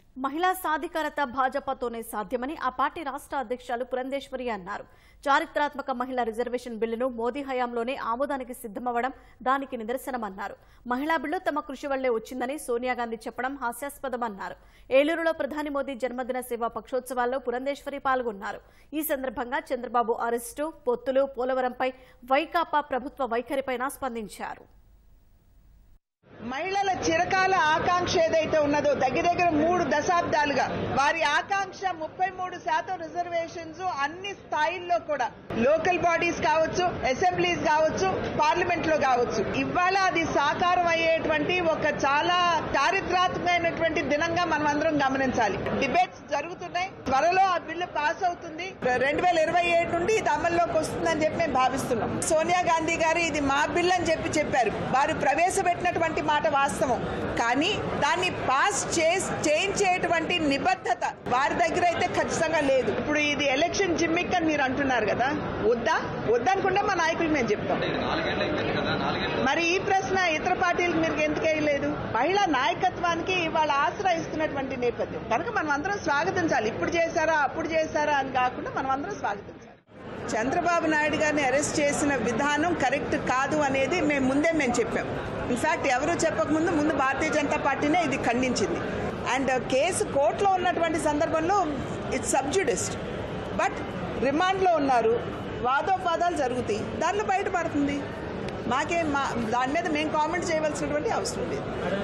మహిళా సాధికారత భాజపాతోనే సాధ్యమని ఆ పార్టీ రాష్ట్ర అధ్యక్షురాలు పురంధేశ్వరి అన్నారు చారిత్రాత్మక మహిళా రిజర్వేషన్ బిల్లును మోదీ హయాంలోనే ఆమోదానికి సిద్దమవ్వడం దానికి నిదర్శనమన్నారు మహిళా బిల్లు తమ కృషి వల్లే వచ్చిందని సోనియా గాంధీ చెప్పడం హాస్యాస్పదమన్నారు ఏలూరులో ప్రధాని మోదీ జన్మదిన సేవా పక్షోత్సవాల్లో పురంధేశ్వరి పాల్గొన్నారు ఈ సందర్భంగా చంద్రబాబు అరెస్టు పొత్తులు పోలవరంపై వైకాపా ప్రభుత్వ వైఖరిపైన స్పందించారు మహిళల చిరకాల ఆకాంక్ష ఏదైతే ఉన్నదో దగ్గర దగ్గర మూడు దశాబ్దాలుగా వారి ఆకాంక్ష ముప్పై మూడు శాతం రిజర్వేషన్స్ అన్ని స్థాయిల్లో కూడా లోకల్ బాడీస్ కావచ్చు అసెంబ్లీస్ కావచ్చు పార్లమెంట్ లో కావచ్చు ఇవాళ అది సాకారం అయ్యేటువంటి ఒక చాలా చారిత్రాత్మకమైనటువంటి దినంగా మనం అందరం గమనించాలి డిబేట్స్ జరుగుతున్నాయి త్వరలో ఆ బిల్లు పాస్ అవుతుంది రెండు వేల ఇరవై ఏడు నుండి ఇది అమల్లోకి వస్తుందని చెప్పి మేము భావిస్తున్నాం సోనియా గాంధీ గారు ఇది మా బిల్ అని చెప్పి చెప్పారు వారు ప్రవేశపెట్టినటువంటి మాట వాస్తవం కానీ దాన్ని పాస్ చేసి చేయించేటువంటి నిబద్ధత వారి దగ్గర అయితే ఖచ్చితంగా లేదు ఇప్పుడు ఇది ఎలక్షన్ జిమ్మిక్ అని మీరు అంటున్నారు కదా వద్దా వద్దనుకుంటే మా నాయకులు మేము చెప్తాం మరి ఈ ప్రశ్న ఇతర పార్టీలకు మీరు ఎందుకు వేయలేదు మహిళా నాయకత్వానికి ఇవాళ ఆసరా ఇస్తున్నటువంటి నేపథ్యం కనుక మనం అందరం స్వాగతించాలి ఇప్పుడు చేశారా అప్పుడు చేశారా అని కాకుండా మనం అందరం స్వాగతించాలి చంద్రబాబు నాయుడు గారిని అరెస్ట్ చేసిన విధానం కరెక్ట్ కాదు అనేది మేము ముందే మేము చెప్పాం ఇన్ఫాక్ట్ ఎవరు చెప్పకముందు ముందు భారతీయ జనతా పార్టీనే ఇది ఖండించింది అండ్ కేసు కోర్టులో ఉన్నటువంటి సందర్భంలో ఇట్స్ సబ్జుడిస్ట్ బట్ రిమాండ్లో ఉన్నారు వాదోపాదాలు జరుగుతాయి దానిలో బయటపడుతుంది మాకేం మా దాని మీద మేము కామెంట్ చేయవలసినటువంటి అవసరం లేదు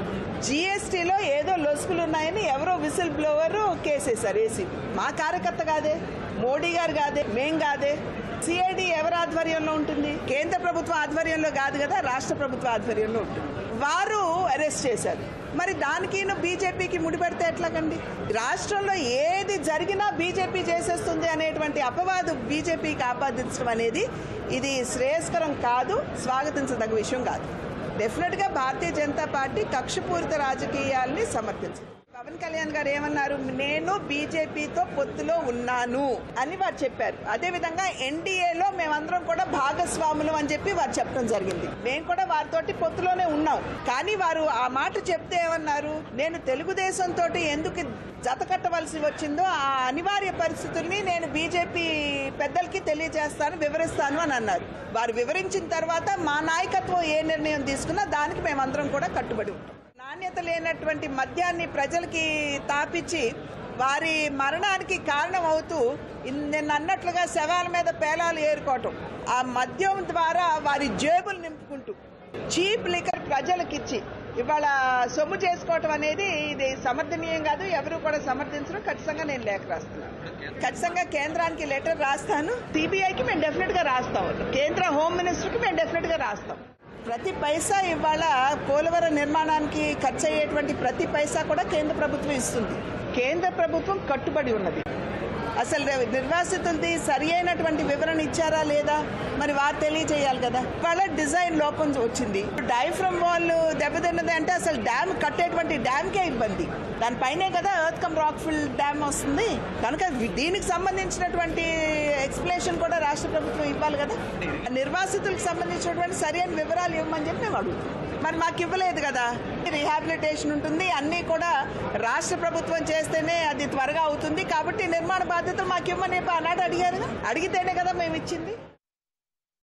జీఎస్టీలో ఏదో లొసుకులు ఉన్నాయని ఎవరో విసిల్ బ్లోవర్ కేసేశారు ఏసీ మా కార్యకర్త కాదే మోడీ గారు కాదే మేం కాదే సిఐడి ఎవరి ఆధ్వర్యంలో ఉంటుంది కేంద్ర ప్రభుత్వ ఆధ్వర్యంలో కాదు కదా రాష్ట్ర ప్రభుత్వ ఆధ్వర్యంలో ఉంటుంది వారు అరెస్ట్ చేశారు మరి దానికి బీజేపీకి ముడిపెడితే ఎట్లాగండి రాష్ట్రంలో ఏది జరిగినా బీజేపీ చేసేస్తుంది అనేటువంటి అపవాదు బీజేపీకి ఆపాదించడం అనేది ఇది శ్రేయస్కరం కాదు స్వాగతించదగ్గ విషయం కాదు డెఫినెట్ గా భారతీయ జనతా పార్టీ కక్షపూరిత రాజకీయాల్ని సమర్థించింది పవన్ కళ్యాణ్ గారు ఏమన్నారు నేను బీజేపీతో పొత్తులో ఉన్నాను అని వారు చెప్పారు అదే విధంగా ఎన్డీఏలో మేమందరం కూడా భాగస్వాములు అని చెప్పి వారు చెప్పడం జరిగింది మేము కూడా వారితోటి పొత్తులోనే ఉన్నాం కానీ వారు ఆ మాట చెప్తే ఏమన్నారు నేను తెలుగుదేశం తోటి ఎందుకు జత కట్టవలసి వచ్చిందో ఆ అనివార్య పరిస్థితుల్ని నేను బీజేపీ పెద్దలకి తెలియజేస్తాను వివరిస్తాను అని అన్నారు వారు వివరించిన తర్వాత మా నాయకత్వం ఏ నిర్ణయం తీసుకున్నా దానికి మేమందరం కూడా కట్టుబడి ఉంటాం నాణ్యత లేనటువంటి మద్యాన్ని ప్రజలకి తాపిచ్చి వారి మరణానికి కారణం అవుతూ ఇన్- నిన్న అన్నట్లుగా శవాల మీద పేలాలు ఏరుకోవటం ఆ మద్యం ద్వారా వారి జేబులు నింపుకుంటూ చీప్ లిక్కర్ ప్రజలకిచ్చి ఇవాళ సొమ్ము చేసుకోవటం అనేది ఇది సమర్థనీయం కాదు ఎవరు కూడా సమర్థించడం ఖచ్చితంగా నేను లేఖ రాస్తున్నాను ఖచ్చితంగా కేంద్రానికి లెటర్ రాస్తాను సిబిఐకి మేము డెఫినెట్ గా రాస్తాం కేంద్ర హోమ్ మినిస్టర్ కి మేము డెఫినెట్ గా రాస్తాం ప్రతి పైసా ఇవాళ పోలవరం నిర్మాణానికి ఖర్చు అయ్యేటువంటి ప్రతి పైసా కూడా కేంద్ర ప్రభుత్వం ఇస్తుంది కేంద్ర ప్రభుత్వం కట్టుబడి ఉన్నది అసలు నిర్వాసితులది సరి అయినటువంటి వివరణ ఇచ్చారా లేదా మరి వారు తెలియజేయాలి కదా వాళ్ళ డిజైన్ లోపం వచ్చింది డైఫ్రమ్ వాల్ దెబ్బతిన్నది అంటే అసలు డ్యామ్ కట్టేటువంటి డ్యామ్కే ఇబ్బంది దానిపైనే కదా earth cum rock fill dam వస్తుంది కనుక దీనికి సంబంధించినటువంటి ఎక్స్ప్లెనేషన్ కూడా రాష్ట్ర ప్రభుత్వం ఇవ్వాలి కదా నిర్వాసితులకు సంబంధించినటువంటి సరైన వివరాలు ఇవ్వమని చెప్పి మేము అడుగుతాం మరి మాకు ఇవ్వలేదు కదా రీహాబిలిటేషన్ ఉంటుంది అన్నీ కూడా రాష్ట్ర ప్రభుత్వం చేస్తేనే అది త్వరగా అవుతుంది కాబట్టి నిర్మాణ బాధ్యత మాకు ఇవ్వమని చెప్పి ఆనాడు అడిగారు అడిగితేనే కదా మేము ఇచ్చింది